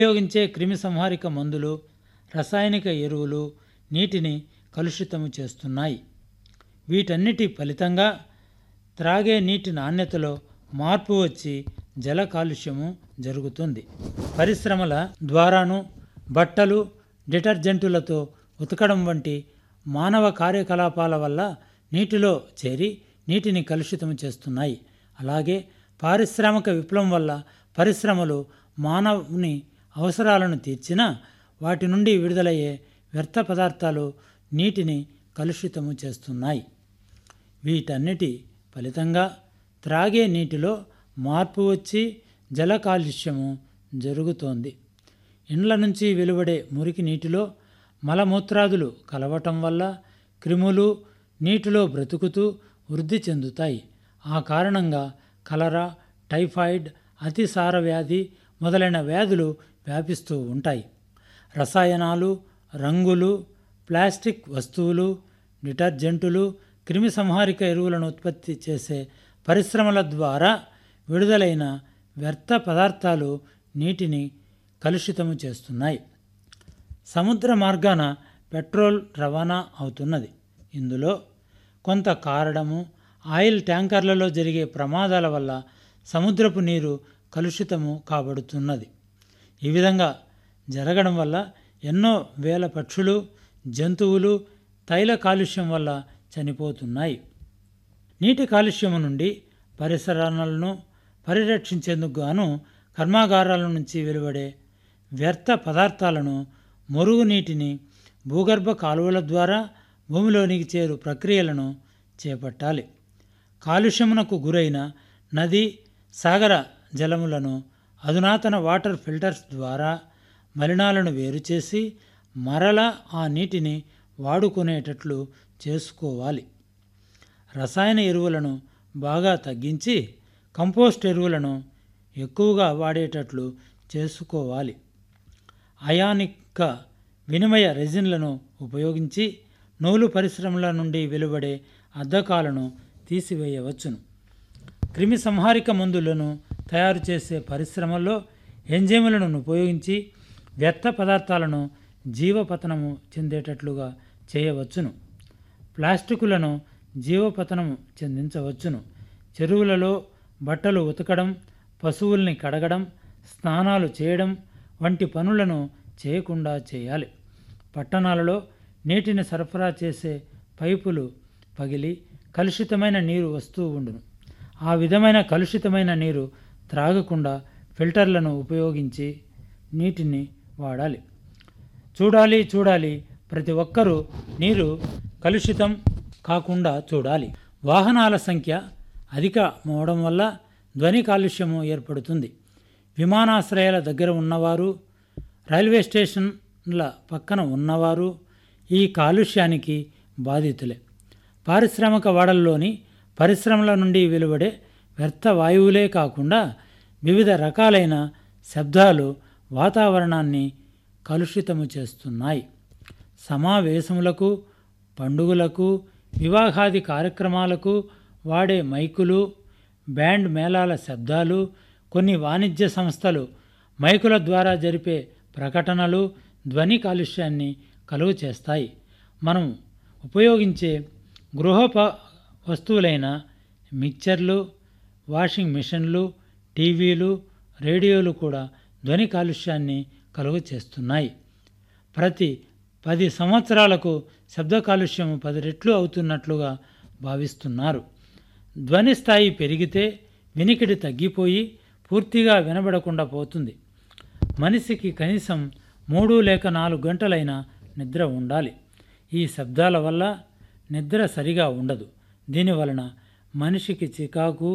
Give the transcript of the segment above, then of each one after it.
ఉపయోగించే క్రిమి సంహారిక మందులు రసాయనిక ఎరువులు నీటిని కలుషితము చేస్తున్నాయి వీటన్నిటి ఫలితంగా త్రాగే నీటి నాణ్యతలో మార్పు వచ్చి జల కాలుష్యము జరుగుతుంది పరిశ్రమల ద్వారాను బట్టలు డిటర్జెంటులతో ఉతకడం వంటి మానవ కార్యకలాపాల వల్ల నీటిలో చేరి నీటిని కలుషితం చేస్తున్నాయి అలాగే పారిశ్రామిక విప్లవం వల్ల పరిశ్రమలు మానవుని అవసరాలను తీర్చినా వాటి నుండి విడుదలయ్యే వ్యర్థ పదార్థాలు నీటిని కలుషితము చేస్తున్నాయి వీటన్నిటి ఫలితంగా త్రాగే నీటిలో మార్పు వచ్చి జల కాలుష్యము జరుగుతోంది ఇండ్ల నుంచి వెలువడే మురికి నీటిలో మలమూత్రాదులు కలవటం వల్ల క్రిములు నీటిలో బ్రతుకుతూ వృద్ధి చెందుతాయి ఆ కారణంగా కలరా టైఫాయిడ్ అతిసార వ్యాధి మొదలైన వ్యాధులు వ్యాపిస్తూ ఉంటాయి రసాయనాలు రంగులు ప్లాస్టిక్ వస్తువులు డిటర్జెంటులు క్రిమి సంహారిక ఎరువులను ఉత్పత్తి చేసే పరిశ్రమల ద్వారా విడుదలైన వ్యర్థ పదార్థాలు నీటిని కలుషితము చేస్తున్నాయి సముద్ర మార్గాన పెట్రోల్ రవాణా అవుతున్నది ఇందులో కొంత కారడము ఆయిల్ ట్యాంకర్లలో జరిగే ప్రమాదాల వల్ల సముద్రపు నీరు కలుషితము కాబడుతున్నది ఈ విధంగా జరగడం వల్ల ఎన్నో వేల పక్షులు జంతువులు తైల కాలుష్యం వల్ల చనిపోతున్నాయి నీటి కాలుష్యము నుండి పరిసరాలను పరిరక్షించేందుకు గాను కర్మాగారాల నుంచి వెలువడే వ్యర్థ పదార్థాలను మురుగునీటిని భూగర్భ కాలువల ద్వారా భూమిలోనికి చేరు ప్రక్రియలను చేపట్టాలి కాలుష్యమునకు గురైన నది సాగర జలములను అధునాతన వాటర్ ఫిల్టర్స్ ద్వారా మలినాలను వేరు చేసి మరలా ఆ నీటిని వాడుకునేటట్లు చేసుకోవాలి రసాయన ఎరువులను బాగా తగ్గించి కంపోస్ట్ ఎరువులను ఎక్కువగా వాడేటట్లు చేసుకోవాలి అయానిక వినిమయ రెజిన్లను ఉపయోగించి నూలు పరిశ్రమల నుండి వెలువడే అద్దకాలను తీసివేయవచ్చును క్రిమి సంహారిక మందులను తయారు చేసే పరిశ్రమల్లో ఎంజైములను ఉపయోగించి వ్యర్థ పదార్థాలను జీవపతనము చెందేటట్లుగా చేయవచ్చును ప్లాస్టికులను జీవపతనము చెందించవచ్చును చెరువులలో బట్టలు ఉతకడం పశువుల్ని కడగడం స్నానాలు చేయడం వంటి పనులను చేయకుండా చేయాలి పట్టణాలలో నీటిని సరఫరా చేసే పైపులు పగిలి కలుషితమైన నీరు వస్తూ ఉండును ఆ విధమైన కలుషితమైన నీరు త్రాగకుండా ఫిల్టర్లను ఉపయోగించి నీటిని వాడాలి చూడాలి చూడాలి ప్రతి ఒక్కరూ నీరు కలుషితం కాకుండా చూడాలి వాహనాల సంఖ్య అధికమవడం వల్ల ధ్వని కాలుష్యము ఏర్పడుతుంది విమానాశ్రయాల దగ్గర ఉన్నవారు రైల్వే స్టేషన్ల పక్కన ఉన్నవారు ఈ కాలుష్యానికి బాధితులే పారిశ్రామిక వాడల్లోని పరిశ్రమల నుండి వెలువడే వ్యర్థ వాయువులే కాకుండా వివిధ రకాలైన శబ్దాలు వాతావరణాన్ని కలుషితము చేస్తున్నాయి సమావేశములకు పండుగలకు వివాహాది కార్యక్రమాలకు వాడే మైకులు బ్యాండ్ మేళాల శబ్దాలు కొన్ని వాణిజ్య సంస్థలు మైకుల ద్వారా జరిపే ప్రకటనలు ధ్వని కాలుష్యాన్ని కలుగు చేస్తాయి మనం ఉపయోగించే గృహోప వస్తువులైన మిక్చర్లు వాషింగ్ మిషన్లు టీవీలు రేడియోలు కూడా ధ్వని కాలుష్యాన్ని కలుగు చేస్తున్నాయి ప్రతి పది సంవత్సరాలకు శబ్ద కాలుష్యం పది రెట్లు అవుతున్నట్లుగా భావిస్తున్నారు ధ్వని స్థాయి పెరిగితే వినికిడి తగ్గిపోయి పూర్తిగా వినబడకుండా పోతుంది మనిషికి కనీసం మూడు లేక నాలుగు గంటలైన నిద్ర ఉండాలి ఈ శబ్దాల వల్ల నిద్ర సరిగా ఉండదు దీనివలన మనిషికి చికాకు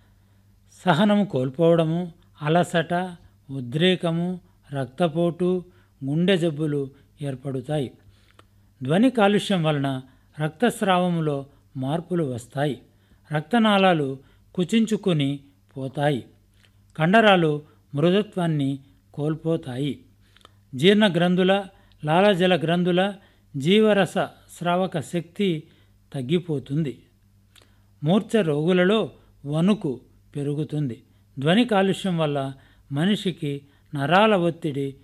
సహనము కోల్పోవడము అలసట ఉద్రేకము రక్తపోటు గుండె జబ్బులు ఏర్పడుతాయి ధ్వని కాలుష్యం వలన రక్తస్రావములో మార్పులు వస్తాయి రక్తనాళాలు కుచించుకొని పోతాయి కండరాలు మృదుత్వాన్ని కోల్పోతాయి జీర్ణ గ్రంథుల లాలజల గ్రంథుల జీవరస స్రావక శక్తి తగ్గిపోతుంది మూర్ఛ రోగులలో వణుకు పెరుగుతుంది ధ్వని కాలుష్యం వల్ల మనిషికి నరాల ఒత్తిడి